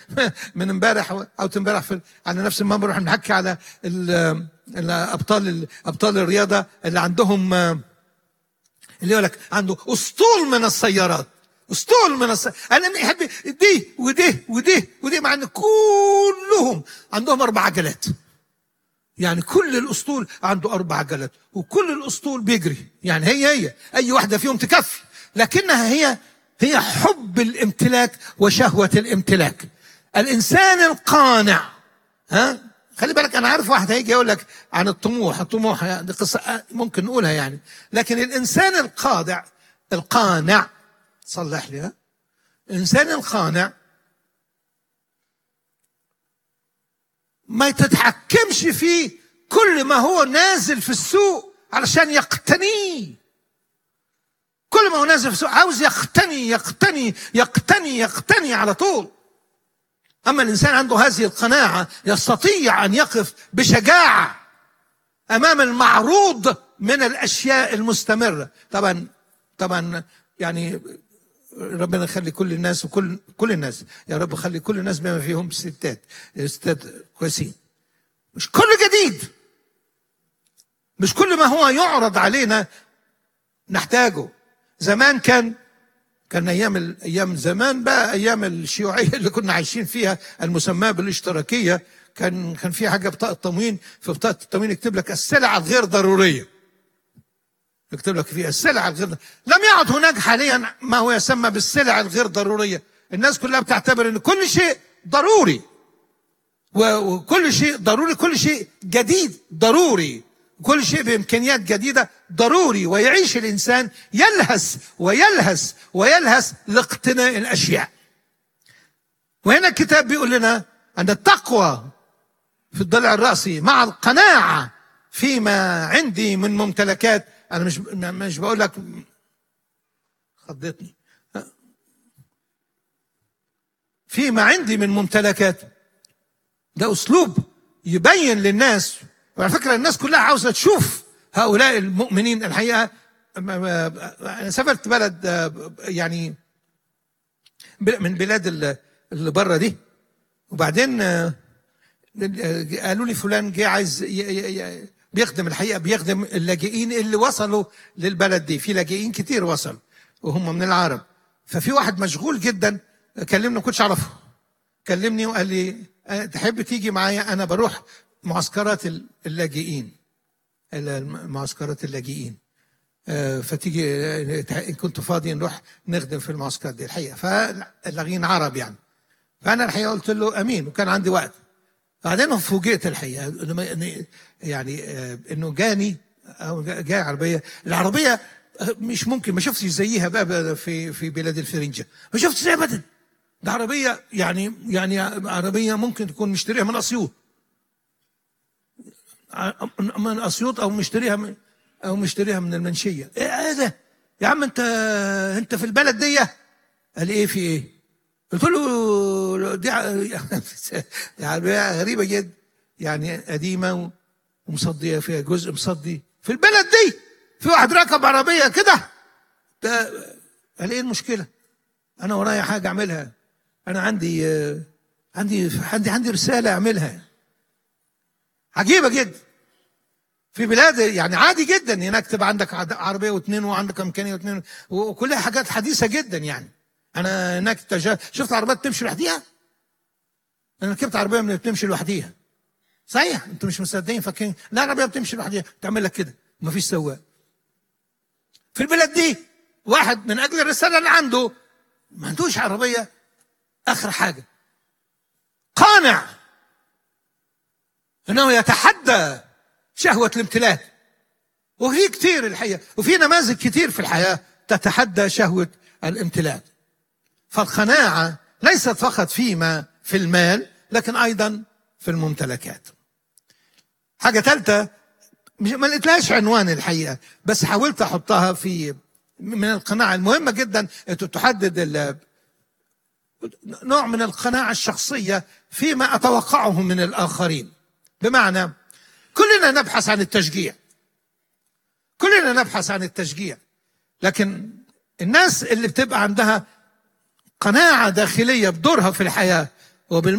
من امبارح او امبارح في على نفس المنبر واحنا بنحكي على ال- الابطال ابطال الرياضه اللي عندهم آه، اللي يقول لك عنده اسطول من السيارات اسطول من السيارات انا يحب دي ودي ودي ودي مع ان كلهم عندهم اربع عجلات يعني كل الاسطول عنده اربع عجلات وكل الاسطول بيجري يعني هي هي اي واحده فيهم تكفي لكنها هي هي حب الامتلاك وشهوه الامتلاك الانسان القانع ها خلي بالك انا عارف واحد هيجي يقول لك عن الطموح الطموح يعني دي قصه ممكن نقولها يعني لكن الانسان القاضع القانع صلح لي ها الانسان القانع ما تتحكمش فيه كل ما هو نازل في السوق علشان يقتنيه كل ما هو نازل في السوق عاوز يقتني يقتني يقتني يقتني على طول أما الإنسان عنده هذه القناعة يستطيع أن يقف بشجاعة أمام المعروض من الأشياء المستمرة طبعا طبعا يعني ربنا يخلي كل الناس وكل كل الناس يا رب خلي كل الناس بما فيهم ستات ستات كويسين مش كل جديد مش كل ما هو يعرض علينا نحتاجه زمان كان كان ايام ايام زمان بقى ايام الشيوعيه اللي كنا عايشين فيها المسماه بالاشتراكيه كان كان في حاجه بطاقه تموين في بطاقه التموين يكتب لك السلع الغير ضروريه يكتب لك فيها السلع الغير لم يعد هناك حاليا ما هو يسمى بالسلع الغير ضروريه الناس كلها بتعتبر ان كل شيء ضروري و- وكل شيء ضروري كل شيء جديد ضروري كل شيء بامكانيات جديده ضروري ويعيش الانسان يلهث ويلهث ويلهث لاقتناء الاشياء وهنا الكتاب بيقول لنا ان التقوى في الضلع الراسي مع القناعه فيما عندي من ممتلكات انا مش مش بقول لك خضتني فيما عندي من ممتلكات ده اسلوب يبين للناس وعلى فكره الناس كلها عاوزه تشوف هؤلاء المؤمنين الحقيقه ما- ما- انا سافرت بلد آه، يعني ب- من بلاد ال- اللي بره دي وبعدين آه، آه، قالوا لي فلان جه عايز ي- ي- ي- بيخدم الحقيقه بيخدم اللاجئين اللي وصلوا للبلد دي في لاجئين كتير وصلوا وهم من العرب ففي واحد مشغول جدا كلمني ما كنتش اعرفه كلمني وقال لي أه، تحب تيجي معايا انا بروح معسكرات ال- اللاجئين ال- معسكرات اللاجئين آه، فتيجي آه، ان كنت فاضي نروح نخدم في المعسكرات دي الحقيقه فاللاجئين عرب يعني فانا الحقيقه قلت له امين وكان عندي وقت بعدين فوجئت الحقيقه لما يعني- يعني آه، انه جاني او جا- جاي عربيه العربيه آه، مش ممكن ما شفتش زيها بقى بقى في في بلاد الفرنجه ما شفتش زيها ابدا ده عربيه يعني يعني عربيه ممكن تكون مشتريها من اسيوط ع- من اسيوط او مشتريها من او مشتريها من المنشيه ايه إيه ده يا عم انت انت في البلد دي قال ايه في ايه قلت له دي ع- دي عربيه غريبه جدا يعني قديمه و- ومصديه فيها جزء مصدي في البلد دي في واحد ركب عربيه كده ده قال ايه المشكله انا ورايا حاجه اعملها انا عندي آه، عندي عندي عندي رساله اعملها عجيبه جدا في بلاد يعني عادي جدا هناك تبقى عندك عد- عربيه واثنين وعندك امكانيه واثنين وكلها حاجات حديثه جدا يعني انا هناك تجا... شفت عربيات تمشي لوحديها انا ركبت عربيه من بتمشي لوحديها صحيح انتوا مش مصدقين فاكرين لا العربيه بتمشي لوحديها تعمل لك كده مفيش سواق في البلد دي واحد من اجل الرساله اللي عنده ما عندوش عربيه اخر حاجه قانع انه يتحدى شهوه الامتلاك وفي كتير الحقيقه وفي نماذج كتير في الحياه تتحدى شهوه الامتلاك فالقناعه ليست فقط فيما في المال لكن ايضا في الممتلكات حاجه ثالثه مش- ما لقيتلهاش عنوان الحقيقه بس حاولت احطها في من القناعه المهمه جدا أنت تحدد ال- نوع من القناعه الشخصيه فيما اتوقعه من الاخرين بمعنى كلنا نبحث عن التشجيع كلنا نبحث عن التشجيع لكن الناس اللي بتبقى عندها قناعه داخليه بدورها في الحياه وبالم